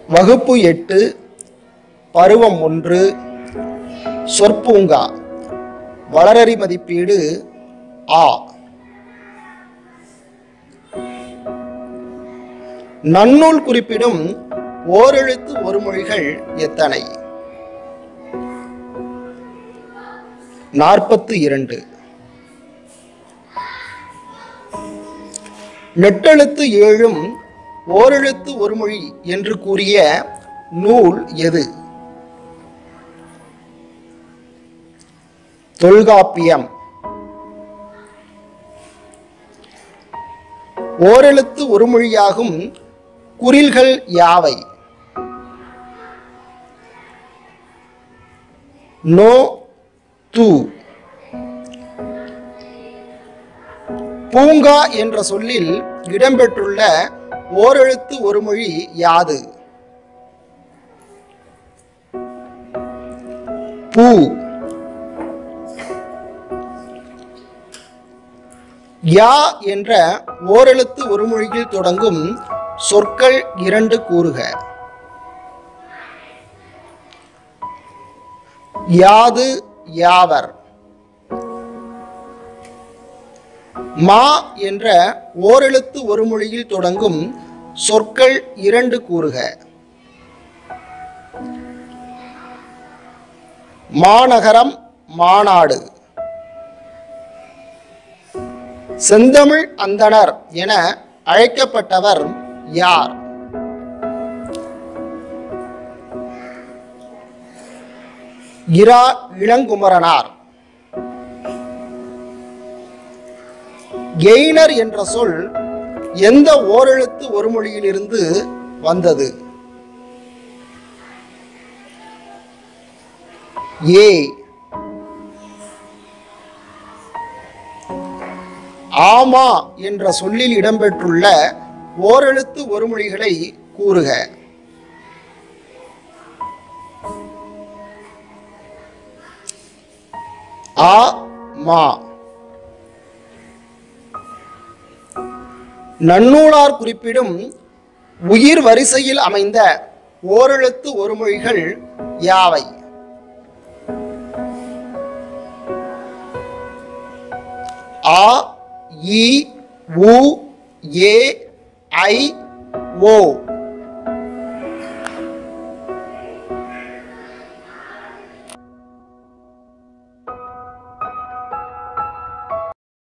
வகுப்பு எட்டு பருவம் ஒன்று சொற்பூங்கா வளரறி மதிப்பீடு ஆ நன்னூல் குறிப்பிடும் ஓரெழுத்து ஒரு மொழிகள் எத்தனை நாற்பத்து இரண்டு நெட்டெழுத்து ஏழும் ஓரெழுத்து ஒரு மொழி என்று கூறிய நூல் எது தொல்காப்பியம் ஓரெழுத்து ஒரு மொழியாகும் குறில்கள் யாவை நோ து பூங்கா என்ற சொல்லில் இடம்பெற்றுள்ள ஓரெழுத்து ஒரு மொழி யாது பூ யா என்ற ஓரெழுத்து ஒரு மொழியில் தொடங்கும் சொற்கள் இரண்டு கூறுக யாது யாவர் மா என்ற ஓரெழுத்து ஒரு மொழியில் தொடங்கும் சொற்கள் இரண்டு கூறுக மாநகரம் மாநாடு செந்தமிழ் அந்தணர் என அழைக்கப்பட்டவர் யார் இரா இளங்குமரனார் கெய்னர் என்ற சொல் எந்த ஓரெழுத்து ஒரு மொழியிலிருந்து வந்தது ஏ ஆமா என்ற சொல்லில் இடம்பெற்றுள்ள ஓரெழுத்து ஒரு மொழிகளை கூறுக ஆ மா நன்னூலார் குறிப்பிடும் உயிர் வரிசையில் அமைந்த ஓரெழுத்து ஒரு மொழிகள் யாவை ஆ இ உ ஏ ஐ ஓ